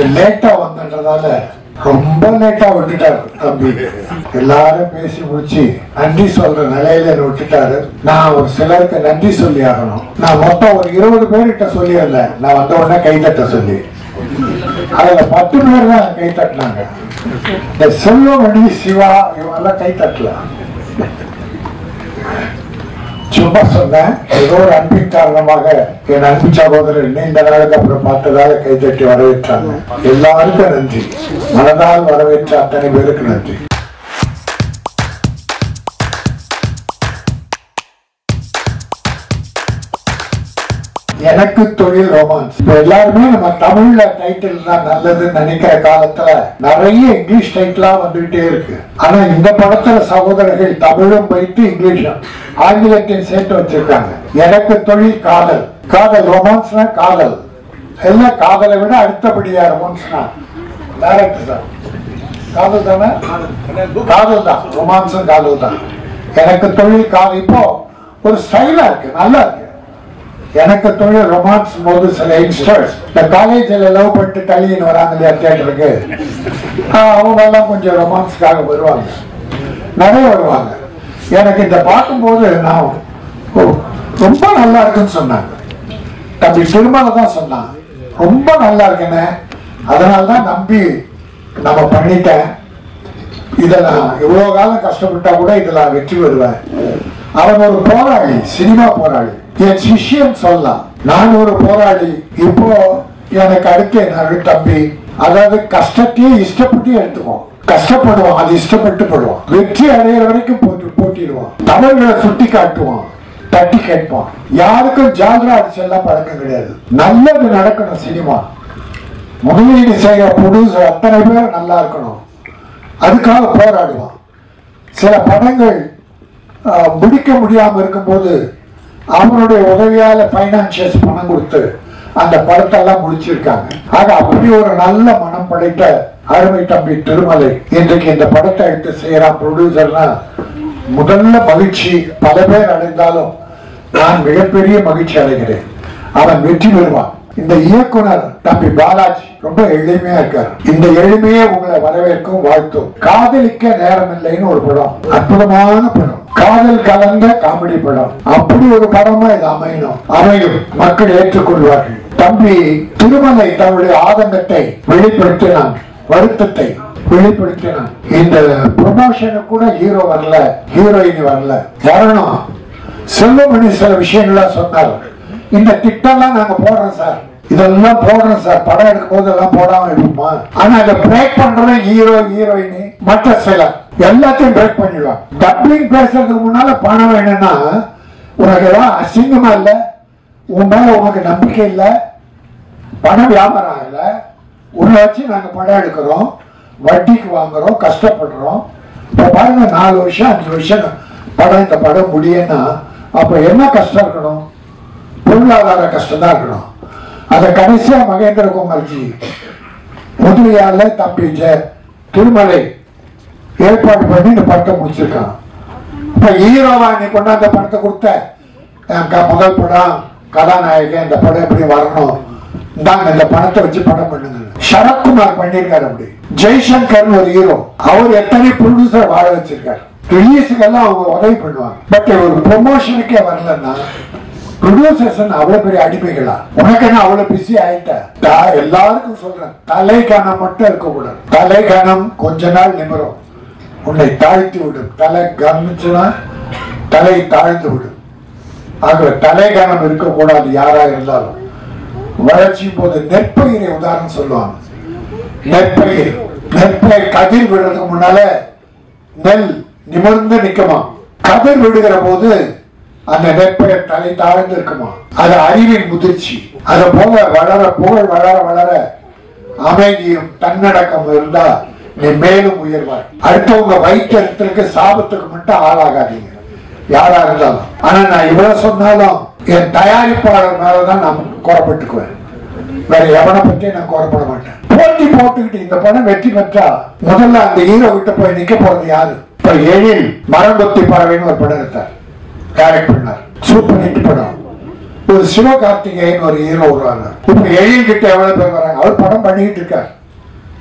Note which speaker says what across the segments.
Speaker 1: லேட்டா வந்தன்றதால ரொம்ப லேட்டா விட்டுட்டாரு தம்பி எல்லாரும் பேசி முடிச்சு நன்றி சொல்ற நிலையில என்னை விட்டுட்டாரு நான் ஒரு சிலருக்கு நன்றி சொல்லி ஆகணும் நான் மொத்தம் ஒரு இருபது பேர்கிட்ட சொல்லியிருந்தேன் நான் வந்த உடனே கைத்தட்ட சொல்லி அதுல பத்து பேர் தான் கை தட்டினாங்க இந்த செல்வமணி சிவா இவங்கெல்லாம் கை தட்டல சும்மா சொன்னேன் ஏதோ ஒரு அன்பின் காரணமாக என் அன்பு சகோதரர் நீண்ட நாளுக்கு அப்புறம் பார்த்ததால கை தட்டி வரவேற்றாங்க எல்லாருக்கும் நன்றி மனதால் வரவேற்ற அத்தனை பேருக்கு நன்றி எனக்கு தொழில் ரொமான்ஸ் இப்ப எல்லாருமே நம்ம தமிழ்ல டைட்டில் தான் நல்லதுன்னு நினைக்கிற காலத்துல நிறைய இங்கிலீஷ் டைட்டிலா வந்துகிட்டே இருக்கு ஆனா இந்த படத்துல சகோதரர்கள் தமிழும் வைத்து இங்கிலீஷும் ஆங்கிலத்தையும் சேர்த்து வச்சிருக்காங்க எனக்கு தொழில் காதல் காதல் ரொமான்ஸ்னா காதல் எல்லாம் காதலை விட அடுத்தபடியா ரொமான்ஸ்னா டேரக்டர் சார் காதல் தானே காதல் தான் ரொமான்ஸும் காதல் தான் எனக்கு தொழில் காதல் இப்போ ஒரு ஸ்டைலா இருக்கு நல்லா இருக்கு எனக்கு தொழில் ரொமான்ஸ் போது சில யங்ஸ்டர்ஸ் இந்த காலேஜில் லவ் பண்ணிட்டு தள்ளின்னு வராங்க இல்லையா தியேட்டருக்கு அவங்க எல்லாம் கொஞ்சம் ரொமான்ஸ்க்காக வருவாங்க நிறைய வருவாங்க எனக்கு இந்த பார்க்கும்போது நான் ஓ, ரொம்ப நல்லா இருக்குன்னு சொன்னாங்க தம்பி திருமலை தான் சொன்னான் ரொம்ப நல்லா இருக்குன்னு அதனால தான் நம்பி நம்ம பண்ணிட்டேன் இதை நான் இவ்வளவு காலம் கஷ்டப்பட்டா கூட இதுல நான் வெற்றி பெறுவேன் அவன் ஒரு போராளி சினிமா போராளி என் சிஷ்யன் சொல்லலாம் நான் ஒரு போராளி இப்போ எனக்கு அடுத்து என் அரு தம்பி அதாவது கஷ்டத்தையே இஷ்டப்பட்டு எடுத்துக்குவோம் கஷ்டப்படுவோம் அது இஷ்டப்பட்டு படுவோம் வெற்றி அடையிற வரைக்கும் போட்டு போட்டிடுவோம் தவறுகளை சுட்டி காட்டுவோம் தட்டி கேட்போம் யாருக்கும் ஜால்ரா அடிச்செல்லாம் பழக்கம் கிடையாது நல்லது நடக்கணும் சினிமா முதலீடு செய்யற ப்ரொடியூசர் அத்தனை பேர் நல்லா இருக்கணும் அதுக்காக போராடுவான் சில படங்கள் ஆஹ், முடிக்க முடியாம இருக்கும்போது அவனுடைய உதவியால பைனான்சியர்ஸ் பணம் கொடுத்து அந்த படத்தெல்லாம் முடிச்சிருக்காங்க ஆக அப்படி ஒரு நல்ல மனம் படைத்த அருமை தம்பி திருமலை இன்றைக்கு இந்த படத்தை எடுத்து செய்யறான் ப்ரொடியூசர்னா முதல்ல மகிழ்ச்சி பல பேர் அடைந்தாலும் நான் மிகப்பெரிய மகிழ்ச்சி அடைகிறேன் அவன் வெற்றி பெறுவான் இந்த இயக்குனர் தம்பி பாலாஜி ரொம்ப எளிமையா இருக்காரு இந்த எளிமையே உங்களை வரவேற்கும் வாழ்த்தும் காதலிக்க நேரம் இல்லைன்னு ஒரு படம் அற்புதமான படம் காதல் கலந்த காமெடி படம் அப்படி ஒரு படமா இது அமையணும் அமையும் மக்கள் ஏற்றுக்கொள்வார்கள் தம்பி திருமலை தன்னுடைய ஆதங்கத்தை வெளிப்படுத்தினான் வருத்தத்தை வெளிப்படுத்தினான் இந்த ப்ரொமோஷனுக்கு கூட ஹீரோ வரல ஹீரோயின் வரல வரணும் செல்வமணி சில விஷயங்கள்லாம் சொன்னார் இந்த திட்டம்லாம் நாங்க போடுறோம் சார் இதெல்லாம் போடுறோம் சார் படம் எடுக்கும் போது எல்லாம் போடாம எடுப்போமா ஆனா இதை பிரேக் பண்றவன் ஹீரோ ஹீரோயின் மற்ற சிலர் எல்லாத்தையும் பிரேக் பண்ணிடுவாங்க டப்பிங் பேசுறதுக்கு முன்னால பணம் வேணும்னா உனக்கு ஏதாவது அசிங்கமா இல்ல உன் மேல உனக்கு நம்பிக்கை இல்ல பணம் வியாபாரம் ஆகல உன்னை வச்சு நாங்க படம் எடுக்கிறோம் வட்டிக்கு வாங்குறோம் கஷ்டப்படுறோம் இப்ப பாருங்க நாலு வருஷம் அஞ்சு வருஷம் படம் இந்த படம் முடியும்னா அப்ப என்ன கஷ்டம் இருக்கணும் பொருளாதார கஷ்டம் தான் இருக்கணும் அதை கடைசியா மகேந்திர குமார்ஜி முதலியார்ல தம்பி ஜெ திருமலை ஏற்பாடு பண்ணி இந்த படத்தை முடிச்சிருக்கான் இப்ப ஹீரோவா நீ கொண்டாந்த படத்தை கொடுத்த என் க- முதல் படம் கதாநாயகன் இந்த படம் எப்படி வரணும் இந்தாங்க இந்த படத்தை வச்சு படம் பண்ணுங்க சரத்குமார் பண்ணியிருக்காரு அப்படி ஜெய்சங்கர்னு ஒரு ஹீரோ அவர் எத்தனை ப்ரொடியூசர் வாழ வச்சிருக்காரு ரிலீஸுக்கெல்லாம் அவங்க உதவி பண்ணுவாங்க பட் ஒரு ப்ரொமோஷனுக்கே வரலன்னா ப்ரொடியூசர்ஸ் அவ்வளவு பெரிய அடிமைகளா உனக்கு என்ன அவ்வளவு பிஸி ஆயிட்ட தா- எல்லாருக்கும் சொல்றேன் தலை கணம் மட்டும் இருக்கக்கூடாது தலை கணம் கொஞ்ச நாள் நிமிரும் உன்னை தாழ்த்தி விடும் தலை கவனிச்சுனா தலை தாழ்ந்து விடும் ஆக தலை கணம் இருக்கக்கூடாது யாரா இருந்தாலும் வளர்ச்சி போது நெற்பயிரை உதாரணம் சொல்லுவாங்க நெற்பயிர் நெற்பயிர் கதிர் விடுறதுக்கு முன்னால நெல் நிமிர்ந்து நிக்குமா கதிர் விடுகிற போது அந்த நெற்பயிர் தலை தாழ்ந்து இருக்குமா அது அறிவின் முதிர்ச்சி அது போல வளர புகழ் வளர வளர அமைதியும் தன்னடக்கம் இருந்தா நீ மேலும் உயர்வாய் அடுத்தவங்க வைத்தியத்திற்கு சாபத்துக்கு மட்டும் ஆளாகாதீங்க யாரா இருந்தாலும் ஆனா நான் இவ்வளவு சொன்னாலும் என் தயாரிப்பாளர் மேலதான் நான் குறப்பட்டுக்குவேன் வேற எவனை பத்தி நான் குறப்பட மாட்டேன் போட்டி போட்டுக்கிட்டு இந்த படம் வெற்றி பெற்றா முதல்ல அந்த ஹீரோ கிட்ட போய் நிக்க போறது யாரு இப்ப எழில் மரங்கொத்தி பறவைன்னு ஒரு படம் எடுத்தார் டைரக்ட் பண்ணார் சூப்பர் ஹிட் படம் ஒரு சிவகார்த்திகேயன் ஒரு ஹீரோ வருவாங்க இப்ப எழில் கிட்ட எவ்வளவு பேர் வராங்க அவர் படம் பண்ணிக்கிட்டு இருக்கார்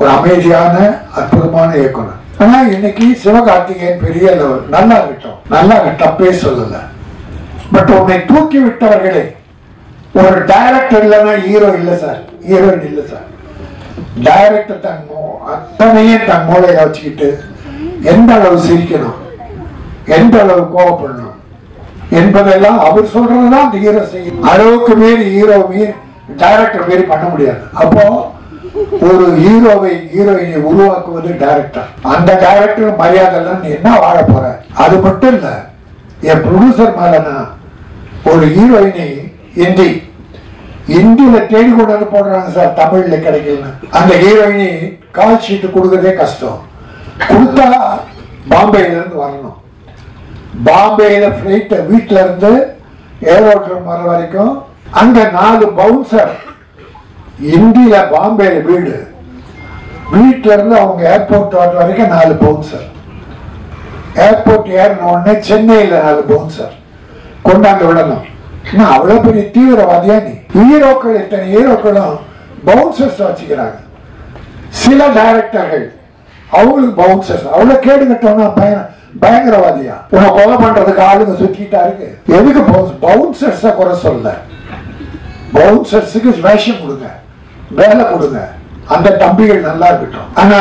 Speaker 1: ஒரு அமைதியான அற்புதமான இயக்குனர் ஆனா இன்னைக்கு சிவகார்த்திகேயன் பெரிய level. நல்லா இருக்கட்டும் நல்லா இருக்கு, தப்பே சொல்லல பட் உன்னை தூக்கி விட்டவர்களே ஒரு டைரக்டர் இல்லைன்னா ஹீரோ இல்லை சார் ஹீரோயின் இல்லை சார் டைரக்டர் தன் மூ- அத்தனையும் தன் மூளையில வச்சுக்கிட்டு எந்த அளவு சிரிக்கணும் எந்த அளவு கோவப்படணும் என்பதெல்லாம் அவர் சொல்றதுதான் அந்த ஹீரோ செய்யும் அளவுக்கு மீறி ஹீரோ மீறி டைரக்டர் மீறி பண்ண முடியாது அப்போ ஒரு ஹீரோவை ஹீரோயினை உருவாக்குவது டைரக்டர் அந்த டைரக்டர் மரியாதை இல்லைன்னு நீ என்ன வாழ போற அது மட்டும் இல்ல என் ப்ரொடியூசர் மேலனா ஒரு ஹீரோயினை ஹிந்தி ஹிந்தியில தேடி கொண்டு வந்து போடுறாங்க சார் தமிழ்ல கிடைக்கலன்னு அந்த ஹீரோயினி கால் ஷீட் கொடுக்கறதே கஷ்டம் கொடுத்தா பாம்பேல இருந்து வரணும் பாம்பேல ஃபிளைட் வீட்ல இருந்து ஏரோட்ரம் வர வரைக்கும் அங்க நாலு பவுன்சர் இந்தியில பாம்பேல வீடு வீட்ல இருந்து அவங்க ஏர்போர்ட் வர வரைக்கும் நாலு பவுன்சர் ஏர்போர்ட் ஏறின உடனே சென்னையில நாலு பவுன்சர் கொண்டாந்து விடணும் என்ன அவ்வளவு பெரிய தீவிரவாதியா நீ ஹீரோக்கள் இத்தனை ஹீரோக்களும் பவுன்சர்ஸ் வச்சுக்கிறாங்க சில டைரக்டர்கள் அவங்களுக்கு பவுன்சர்ஸ் அவ்வளவு கேடு கட்டவனா பய பயங்கரவாதியா உன்னை கொலை பண்றதுக்கு ஆளுங்க சுத்திட்டா இருக்கு எதுக்கு பவுன்சர்ஸ குறை சொல்ல பவுன்சர்ஸுக்கு வேஷம் கொடுங்க வேலை கொடுங்க அந்த தம்பிகள் நல்லா இருக்கட்டும் ஆனா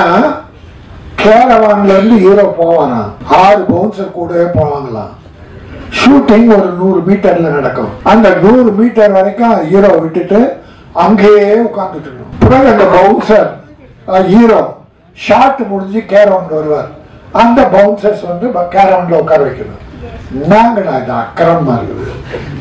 Speaker 1: கேரவான்ல இருந்து ஹீரோ போவானாம் ஆறு பவுன்சர் கூடவே போவாங்களாம் ஷூட்டிங் ஒரு நூறு மீட்டர்ல நடக்கும் அந்த நூறு மீட்டர் வரைக்கும் ஹீரோ விட்டுட்டு அங்கேயே உட்கார்ந்துட்டு இருக்கணும் பிறகு அந்த பவுன்சர் ஹீரோ ஷாட் முடிஞ்சு கேரவுண்ட் வருவார் அந்த பவுன்சர்ஸ் வந்து கேரவுண்ட்ல உட்கார வைக்கணும் என்னங்கடா இது அக்கிரமமா இருக்குது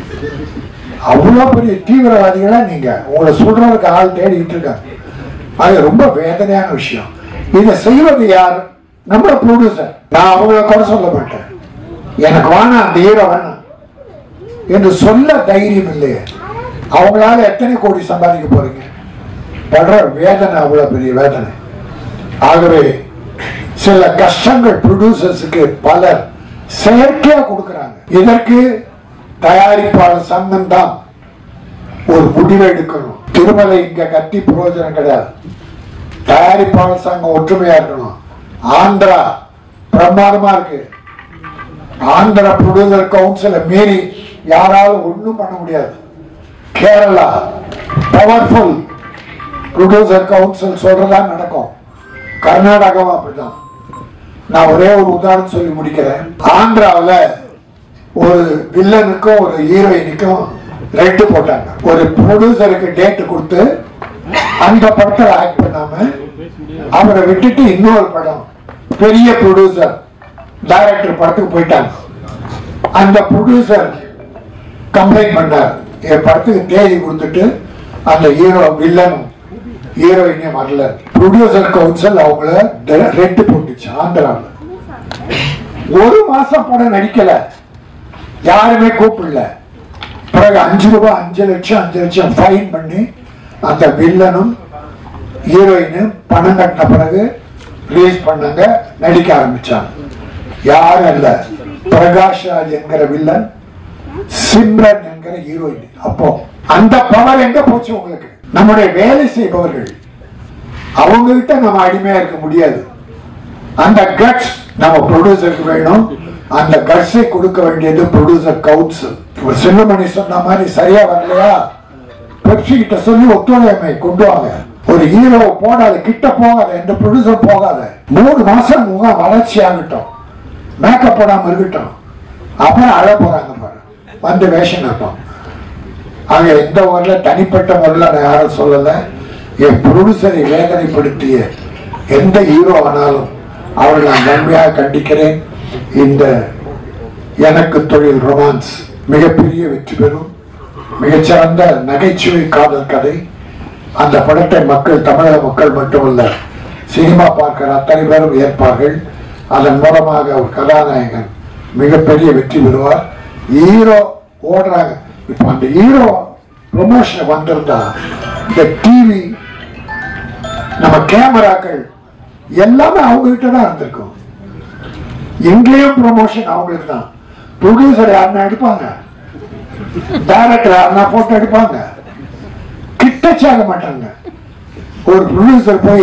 Speaker 1: அவ்வளவு பெரிய தீவிரவாதிகளா நீங்க உங்களை சொல்றதுக்கு ஆள் தேடிட்டு இருக்காங்க அது ரொம்ப வேதனையான விஷயம் இதை செய்வது யார் நம்ம ப்ரொடியூசர் நான் அவங்கள குறை சொல்ல மாட்டேன் எனக்கு வேணாம் அந்த ஹீரோ வேணாம் என்று சொல்ல தைரியம் இல்லையே அவங்களால எத்தனை கோடி சம்பாதிக்க போறீங்க படுற வேதனை அவ்வளவு பெரிய வேதனை ஆகவே சில கஷ்டங்கள் ப்ரொடியூசர்ஸுக்கு பலர் செயற்கையா கொடுக்கறாங்க இதற்கு தயாரிப்பாளர் சங்கம் தான் ஒரு முடிவை எடுக்கணும் திருமலை இங்க கத்தி பிரயோஜனம் கிடையாது தயாரிப்பாளர் சங்கம் ஒற்றுமையா இருக்கணும் ஆந்திரா பிரமாதமா இருக்கு ஆந்திரா ப்ரொடியூசர் கவுன்சிலை மீறி யாராலும் ஒண்ணும் பண்ண முடியாது கேரளா பவர்ஃபுல் ப்ரொடியூசர் கவுன்சில் சொல்றதா நடக்கும் கர்நாடகாவும் அப்படிதான் நான் ஒரே ஒரு உதாரணம் சொல்லி முடிக்கிறேன் ஆந்திராவுல ஒரு வில்லனுக்கும் ஒரு ஹீரோயினுக்கும் ரெட்டு போட்டாங்க ஒரு ப்ரொடியூசருக்கு டேட் கொடுத்து அந்த படத்துல ஆக்ட் பண்ணாம அவரை விட்டுட்டு இன்னொரு படம் பெரிய ப்ரொடியூசர் டைரக்டர் படத்துக்கு போயிட்டாங்க அந்த ப்ரொடியூசர் கம்ப்ளைண்ட் பண்ணார் என் படத்துக்கு தேதி கொடுத்துட்டு அந்த ஹீரோ வில்லனும் ஹீரோயினே வரல ப்ரொடியூசர் கவுன்சில் அவங்கள ரெட்டு போட்டுச்சு ஆந்திராவில் ஒரு மாசம் படம் நடிக்கல யாருமே கூப்பிடல பிறகு அஞ்சு ரூபாய் அஞ்சு லட்சம் அஞ்சு லட்சம் ஃபைன் பண்ணி அந்த வில்லனும் ஹீரோயினும் பணம் கட்டின பிறகு ரிலீஸ் பண்ணாங்க நடிக்க ஆரம்பிச்சாங்க யாரும் இல்ல பிரகாஷ் ராஜ் என்கிற வில்லன் சிம்ரன் என்கிற ஹீரோயின் அப்போ அந்த பவர் எங்க போச்சு உங்களுக்கு நம்முடைய வேலை செய்பவர்கள் அவங்க கிட்ட நம்ம அடிமையா இருக்க முடியாது அந்த கட்ஸ் நம்ம ப்ரொடியூசருக்கு வேணும் அந்த கட்ஸை கொடுக்க வேண்டியது ப்ரொடியூசர் கவுன்சில் ஒரு செல்வமணி சொன்ன மாதிரி சரியா வரலையா பெப்சி கிட்ட சொல்லி ஒத்துழைமை கொண்டு வாங்க ஒரு ஹீரோ போடாத கிட்ட போகாத எந்த ப்ரொடியூசர் போகாத மூணு மாசம் முகம் வளர்ச்சி ஆகட்டும் மேக்கப் போடாம இருக்கட்டும் அப்புறம் அழ போறாங்க பாரு வந்து வேஷம் கட்டும் ஆக எந்த ஊர்ல தனிப்பட்ட முறையில் நான் யாரும் சொல்லல என் ப்ரொடியூசரை வேதனைப்படுத்திய எந்த ஹீரோ ஆனாலும் அவரை நான் நன்மையாக கண்டிக்கிறேன் இந்த எனக்கு தொழில் ரொமான்ஸ் மிகப்பெரிய வெற்றி பெறும் மிகச்சிறந்த நகைச்சுவை காதல் கதை அந்த படத்தை மக்கள் தமிழக மக்கள் மட்டுமல்ல சினிமா பார்க்கிற அத்தனை பேரும் ஏற்பார்கள் அதன் மூலமாக ஒரு கதாநாயகன் மிகப்பெரிய வெற்றி பெறுவார் ஹீரோ ஓடுறாங்க இப்போ அந்த ஹீரோ ப்ரொமோஷன் வந்திருந்தா இந்த டிவி நம்ம கேமராக்கள் எல்லாமே அவங்க கிட்ட தான் இருந்திருக்கும் எங்கேயும் ப்ரொமோஷன் அவங்களுக்கு தான் ப்ரொடியூசர் யாருன்னா எடுப்பாங்க டைரக்டர் யாருன்னா போட்டோ எடுப்பாங்க கிட்டச்சாக மாட்டாங்க ஒரு ப்ரொடியூசர் போய்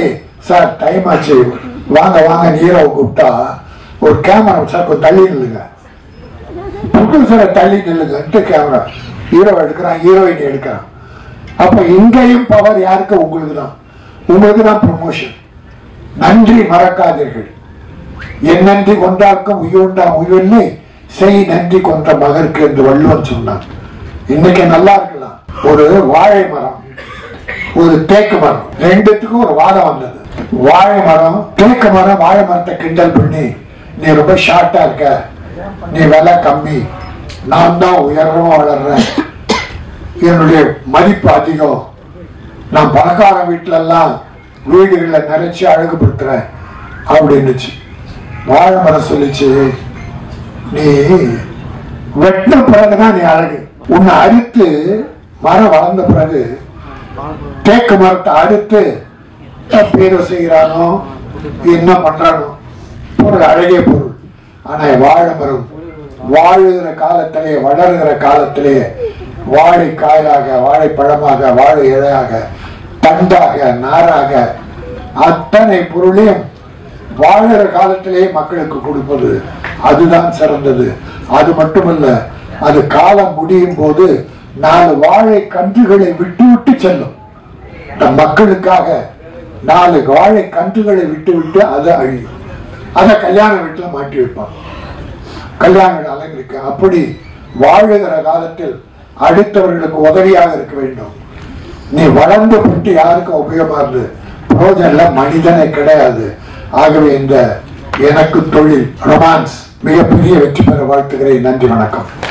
Speaker 1: சார் டைம் ஆச்சு வாங்க வாங்க நீரவை கூப்பிட்டா ஒரு கேமரா சார் கொஞ்சம் தள்ளி நில்லுங்க ப்ரொடியூசரை தள்ளி நில்லுங்கன்ட்டு கேமரா ஹீரோ எடுக்கிறான் ஹீரோயின் எடுக்கிறான் அப்ப இங்கேயும் பவர் யாருக்கு உங்களுக்கு தான் உங்களுக்கு தான் ப்ரொமோஷன் நன்றி மறக்காதீர்கள் என் நன்றி கொண்டார்க்கும் உயுண்டா உயிர்னு செய் நன்றி கொன்ற மகருக்கு என்று வள்ளுவன் சொன்னான் இன்னைக்கு நல்லா இருக்கலாம் ஒரு வாழை மரம் ஒரு தேக்கு மரம் ரெண்டுத்துக்கும் ஒரு வாதம் வந்தது வாழை மரம் தேக்கு மரம் வாழை மரத்தை கிண்டல் பண்ணி நீ ரொம்ப ஷார்ட்டா இருக்க நீ விலை கம்மி நான் தான் உயரமா வளர்றேன் என்னுடைய மதிப்பு அதிகம் நான் பணக்கார வீட்டுல எல்லாம் வீடுகளை நிறைச்சு அழகுபடுத்துறேன் அப்படின்னுச்சு வாழை மரம் சொல்லிச்சு நீ வெட்டின பிறகுதான் நீ அழகு உன்னை அறுத்து மரம் வளர்ந்த பிறகு தேக்கு மரத்தை அறுத்து பேரை செய்கிறானோ என்ன பண்றானோ பொருள் அழகிய பொருள் ஆனா வாழை மரம் வாழுகிற காலத்திலே வளருகிற திலே வாழை காயாக வாழைப்பழமாக வாழை இலையாக தண்டாக நாராக அத்தனை பொருளையும் வாழுகிற காலத்திலே மக்களுக்கு கொடுப்பது அதுதான் சிறந்தது அது மட்டுமல்ல அது காலம் முடியும் போது நாலு வாழை கன்றுகளை விட்டு விட்டு செல்லும் நம் மக்களுக்காக நாலு வாழை கன்றுகளை விட்டு விட்டு அதை அழியும் அதை கல்யாண வீட்டுல மாட்டி வைப்பான் கல்யாண வீடு அலங்கரிக்க அப்படி வாழுகிற காலத்தில் அடுத்தவர்களுக்கு உதவியாக இருக்க வேண்டும் நீ வளர்ந்து விட்டு யாருக்கும் உபயோகமா இருந்து புரோஜன்ல மனிதனே கிடையாது ஆகவே இந்த எனக்கு தொழில் ரொமான்ஸ் மிகப்பெரிய வெற்றி பெற வாழ்த்துகிறேன் நன்றி வணக்கம்